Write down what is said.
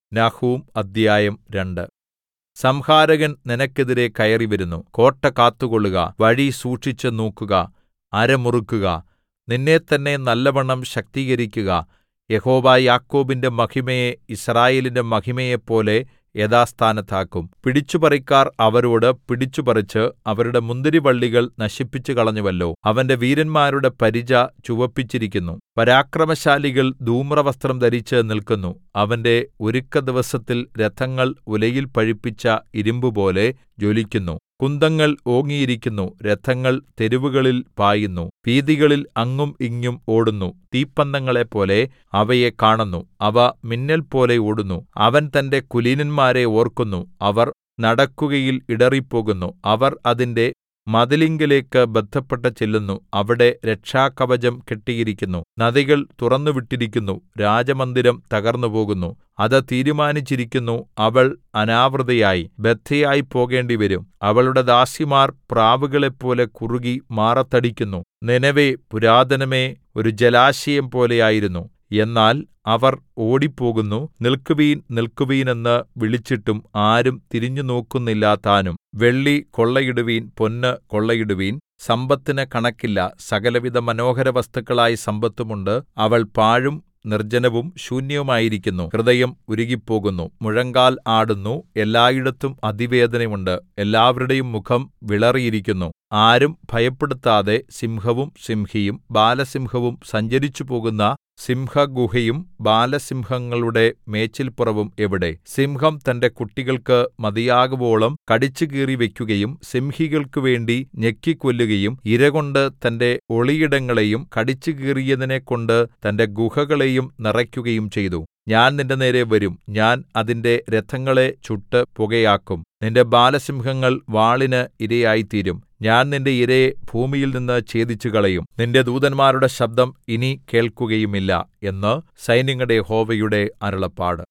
നഹൂം അദ്ധ്യായം രണ്ട് സംഹാരകൻ നിനക്കെതിരെ കയറിവരുന്നു കോട്ട കാത്തുകൊള്ളുക വഴി സൂക്ഷിച്ചു നോക്കുക അര മുറുക്കുക നിന്നെത്തന്നെ നല്ലവണ്ണം ശക്തീകരിക്കുക യഹോവ യാക്കോബിന്റെ മഹിമയെ യിസ്രായേലിന്റെ മഹിമയെപ്പോലെ യഥാസ്ഥാനത്താക്കും പിടിച്ചുപറിക്കാർ അവരോട് പിടിച്ചുപറിച്ച് അവരുടെ മുന്തിരിവള്ളികൾ നശിപ്പിച്ചുകളഞ്ഞുവല്ലോ അവന്റെ വീരന്മാരുടെ പരിച ചുവപ്പിച്ചിരിക്കുന്നു പരാക്രമശാലികൾ ധൂമ്രവസ്ത്രം ധരിച്ച് നില്ക്കുന്നു അവന്റെ ഒരുക്കദിവസത്തിൽ രഥങ്ങൾ ഉലയിൽ പഴിപ്പിച്ച ഇരിമ്പുപോലെ ജ്വലിക്കുന്നു കുന്തങ്ങൾ ഓങ്ങിയിരിക്കുന്നു രഥങ്ങൾ തെരുവുകളിൽ പായുന്നു വീഥികളിൽ അങ്ങും ഇങ്ങും ഓടുന്നു തീപ്പന്തങ്ങളെപ്പോലെ അവയെ കാണുന്നു അവ മിന്നൽപോലെ ഓടുന്നു അവൻ തന്റെ കുലീനന്മാരെ ഓർക്കുന്നു അവർ നടക്കുകയിൽ ഇടറിപ്പോകുന്നു അവർ അതിന്റെ മതിലിങ്കലേക്ക് ബദ്ധപ്പെട്ട് ചെല്ലുന്നു അവിടെ രക്ഷാകവചം കെട്ടിയിരിക്കുന്നു നദികൾ തുറന്നുവിട്ടിരിക്കുന്നു രാജമന്ദിരം തകർന്നുപോകുന്നു അത് തീരുമാനിച്ചിരിക്കുന്നു അവൾ അനാവൃതയായി ബദ്ധയായി പോകേണ്ടിവരും അവളുടെ ദാസിമാർ പ്രാവുകളെപ്പോലെ കുറുകി മാറത്തടിക്കുന്നു നീനെവേ പുരാതനമേ ഒരു ജലാശയം പോലെയായിരുന്നു എന്നാൽ അവർ ഓടിപ്പോകുന്നു നിൽക്കുവിൻ നിൽക്കുവിൻ എന്ന് വിളിച്ചിട്ടും ആരും തിരിഞ്ഞുനോക്കുന്നില്ലതാനും വെള്ളി കൊള്ളയിടുവിൻ പൊന്ന് കൊള്ളയിടുവിൻ സമ്പത്തിന് കണക്കില്ല സകലവിധ മനോഹരവസ്തുക്കളായ സമ്പത്തുമുണ്ട് അവൾ പാഴും നിർജ്ജനവും ശൂന്യവുമായിരിക്കുന്നു ഹൃദയം ഉരുകിപ്പോകുന്നു മുഴങ്കാൽ ആടുന്നു എല്ലായിടത്തും അതിവേദനയുണ്ട് എല്ലാവരുടെയും മുഖം വിളറിയിരിക്കുന്നു ആരും ഭയപ്പെടുത്താതെ സിംഹവും സിംഹിയും ബാലസിംഹവും സഞ്ചരിച്ചുപോകുന്ന സിംഹഗുഹയും ബാലസിംഹങ്ങളുടെ മേച്ചിൽപ്പുറവും എവിടെ സിംഹം തന്റെ കുട്ടികൾക്ക് മതിയാകുവോളം കടിച്ചുകീറി വയ്ക്കുകയും സിംഹികൾക്കു വേണ്ടി ഞെക്കിക്കൊല്ലുകയും ഇരകൊണ്ട് തന്റെ ഒളിയിടങ്ങളെയും കടിച്ചുകീറിയതിനെക്കൊണ്ട് തന്റെ ഗുഹകളെയും നിറയ്ക്കുകയും ചെയ്തു ഞാൻ നിന്റെ നേരെ വരും ഞാൻ അതിന്റെ രഥങ്ങളെ ചുട്ട് പുകയാക്കും നിന്റെ ബാലസിംഹങ്ങൾ വാളിന് ഇരയായിത്തീരും ഞാൻ നിന്റെ ഇരയെ ഭൂമിയിൽനിന്ന് ഛേദിച്ചുകളയും നിന്റെ ദൂതന്മാരുടെ ശബ്ദം ഇനി കേൾക്കുകയുമില്ല എന്ന് സൈന്യങ്ങളുടെ യഹോവയുടെ അരുളപ്പാട്